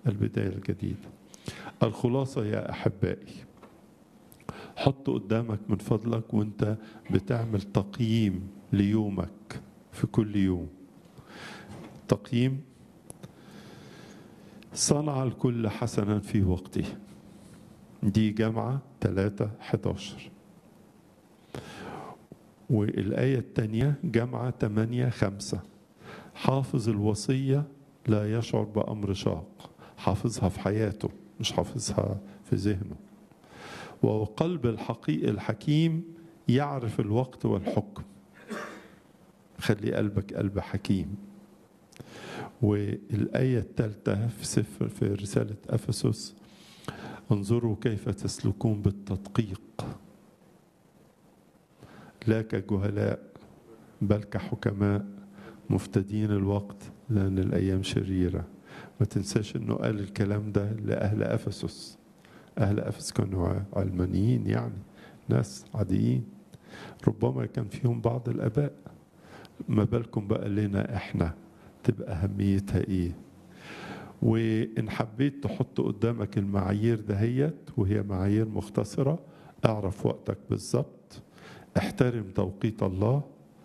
البداية الجديدة الخلاصة يا أحبائي حط قدامك من فضلك وانت بتعمل تقييم ليومك في كل يوم تقييم صنع الكل حسنا في وقته دي جامعة 3 11 والآية الثانية جامعة 8 5 حافظ الوصية لا يشعر بأمر شاق حافظها في حياته مش حافظها في ذهنه وقلب الحقيقي الحكيم يعرف الوقت والحكم خلي قلبك قلب حكيم والآية الثالثة في سفر في رسالة أفسس انظروا كيف تسلكون بالتدقيق لا كجهلاء بل كحكماء مفتدين الوقت لأن الأيام شريرة ما تنساش أنه قال الكلام ده لأهل أفسس أهل أفسس كانوا علمانيين يعني ناس عاديين ربما كان فيهم بعض الآباء ما بالكم بقى لنا إحنا تبقى أهميتها إيه وإن حبيت تحط قدامك المعايير دهيت وهي معايير مختصرة اعرف وقتك بالظبط احترم توقيت الله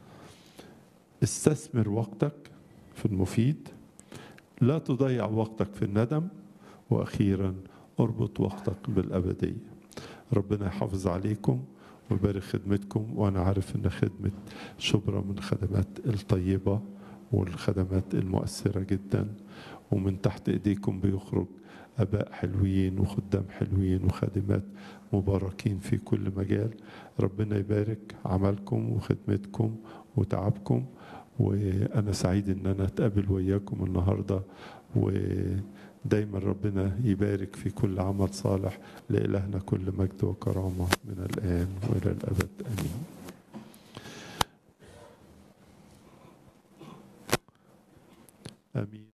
استثمر وقتك في المفيد لا تضيع وقتك في الندم واخيرا اربط وقتك بالابديه ربنا يحافظ عليكم ويبارك خدمتكم وانا عارف ان خدمه شبرا من الخدمات الطيبه والخدمات المؤثره جدا ومن تحت ايديكم بيخرج اباء حلوين وخدام حلوين وخادمات مباركين في كل مجال ربنا يبارك عملكم وخدمتكم وتعبكم وانا سعيد ان انا اتقابل وياكم النهارده ودايما ربنا يبارك في كل عمل صالح لالهنا كل مجد وكرامه من الان والى الابد امين امين